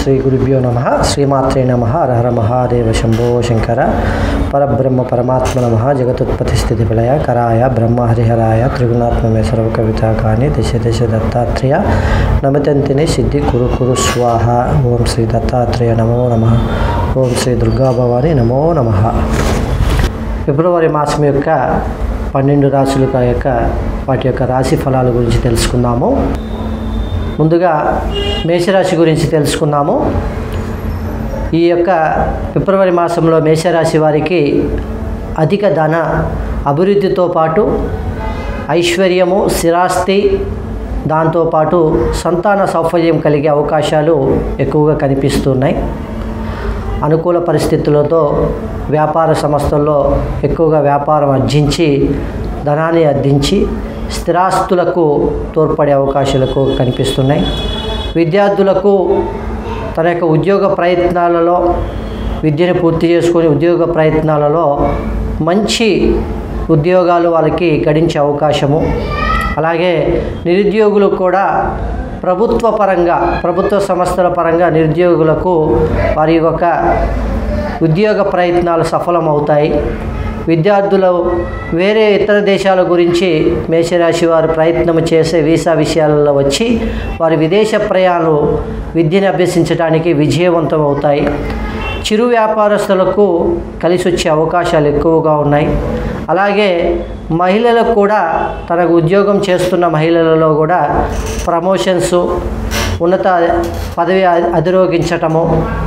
శ్రీ గురుభ్యో నమ శ్రీమాత్రే నమ హర మహాదేవ శంభో శంకర పరబ్రహ్మ పరమాత్మ నమ జగతుత్పత్తి స్థితి విలయ కరాయ బ్రహ్మ హరిహరాయ త్రిగుణాత్మమే సర్వ కవిత కాని దశ దశ దత్తాత్రేయ నమతంతిని సిద్ధి కురు కురు స్వాహ ఓం శ్రీ దత్తాత్రేయ నమో నమ ఓం శ్రీ దుర్గా భవాని నమో నమ ఫిబ్రవరి మాసం యొక్క పన్నెండు రాశుల యొక్క వాటి యొక్క రాశి ఫలాల గురించి తెలుసుకుందాము ముందుగా మేషరాశి గురించి తెలుసుకుందాము ఈ యొక్క ఫిబ్రవరి మాసంలో మేషరాశి వారికి అధిక ధన అభివృద్ధితో పాటు ఐశ్వర్యము స్థిరాస్తి దాంతోపాటు సంతాన సౌఫల్యం కలిగే అవకాశాలు ఎక్కువగా కనిపిస్తున్నాయి అనుకూల పరిస్థితులతో వ్యాపార సంస్థల్లో ఎక్కువగా వ్యాపారం అర్జించి ధనాన్ని అర్జించి స్థిరాస్తులకు తోడ్పడే అవకాశాలు ఎక్కువగా కనిపిస్తున్నాయి విద్యార్థులకు తన యొక్క ఉద్యోగ ప్రయత్నాలలో విద్యను పూర్తి చేసుకొని ఉద్యోగ ప్రయత్నాలలో మంచి ఉద్యోగాలు వాళ్ళకి గడించే అవకాశము అలాగే నిరుద్యోగులకు కూడా ప్రభుత్వ పరంగా ప్రభుత్వ సంస్థల పరంగా నిరుద్యోగులకు వారి యొక్క ఉద్యోగ ప్రయత్నాలు సఫలమవుతాయి విద్యార్థులు వేరే ఇతర దేశాల గురించి మేషరాశి వారు ప్రయత్నం చేసే వీసా విషయాలలో వచ్చి వారి విదేశ ప్రయాణాలు విద్యను అభ్యసించడానికి విజయవంతం అవుతాయి చిరు వ్యాపారస్తులకు కలిసి వచ్చే అవకాశాలు ఎక్కువగా ఉన్నాయి అలాగే మహిళలకు కూడా తనకు ఉద్యోగం చేస్తున్న మహిళలలో కూడా ప్రమోషన్స్ ఉన్నత పదవి అధిరోగించటము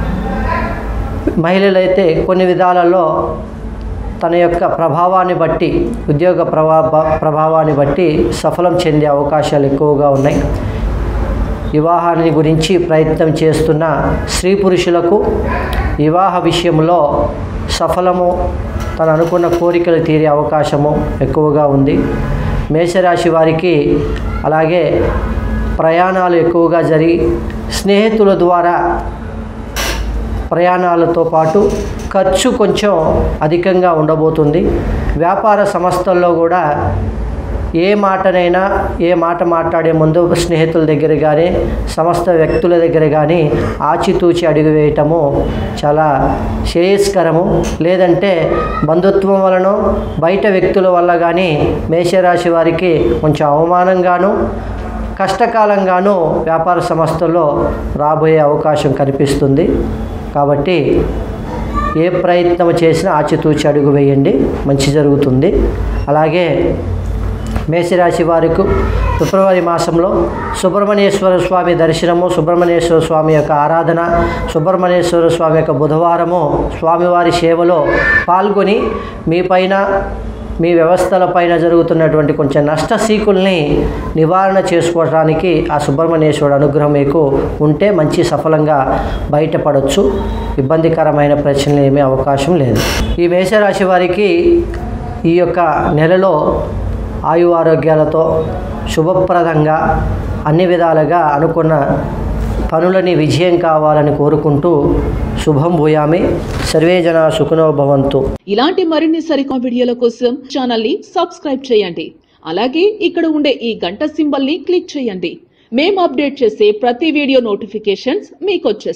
మహిళలైతే కొన్ని విధాలలో తన యొక్క ప్రభావాన్ని బట్టి ఉద్యోగ ప్రభా ప్రభావాన్ని బట్టి సఫలం చెందే అవకాశాలు ఎక్కువగా ఉన్నాయి వివాహాన్ని గురించి ప్రయత్నం చేస్తున్న స్త్రీ పురుషులకు వివాహ విషయంలో సఫలము తను అనుకున్న కోరికలు తీరే అవకాశము ఎక్కువగా ఉంది మేషరాశి వారికి అలాగే ప్రయాణాలు ఎక్కువగా జరిగి స్నేహితుల ద్వారా ప్రయాణాలతో పాటు ఖర్చు కొంచెం అధికంగా ఉండబోతుంది వ్యాపార సంస్థల్లో కూడా ఏ మాటనైనా ఏ మాట మాట్లాడే ముందు స్నేహితుల దగ్గర కానీ సమస్త వ్యక్తుల దగ్గర కానీ ఆచితూచి అడుగు వేయటము చాలా శ్రేయస్కరము లేదంటే బంధుత్వం వలన బయట వ్యక్తుల వల్ల కానీ మేషరాశి వారికి కొంచెం అవమానంగాను కష్టకాలంగాను వ్యాపార సంస్థల్లో రాబోయే అవకాశం కనిపిస్తుంది కాబట్టి ఏ ప్రయత్నం చేసినా ఆచితూచి అడుగు వేయండి మంచి జరుగుతుంది అలాగే మేషరాశి వారికి ఫిబ్రవరి మాసంలో సుబ్రహ్మణ్యేశ్వర స్వామి దర్శనము సుబ్రహ్మణ్యేశ్వర స్వామి యొక్క ఆరాధన సుబ్రహ్మణ్యేశ్వర స్వామి యొక్క బుధవారము స్వామివారి సేవలో పాల్గొని మీ పైన మీ వ్యవస్థల పైన జరుగుతున్నటువంటి కొంచెం నష్ట సీకుల్ని నివారణ చేసుకోవడానికి ఆ సుబ్రహ్మణ్యేశ్వరుడు అనుగ్రహం మీకు ఉంటే మంచి సఫలంగా బయటపడవచ్చు ఇబ్బందికరమైన ప్రశ్నలు ఏమీ అవకాశం లేదు ఈ మేషరాశి వారికి ఈ యొక్క నెలలో ఆయు ఆరోగ్యాలతో శుభప్రదంగా అన్ని విధాలుగా అనుకున్న పనులని విజయం కావాలని కోరుకుంటూ శుభం భూయామి సర్వే జన సుఖనో భవంతు ఇలాంటి మరిన్ని సరికొత్త వీడియోల కోసం ఛానల్ ని సబ్స్క్రైబ్ చేయండి అలాగే ఇక్కడ ఉండే ఈ గంట సింబల్ ని క్లిక్ చేయండి మేము అప్డేట్ చేసే ప్రతి వీడియో నోటిఫికేషన్స్ మీకు వచ్చేస్తాయి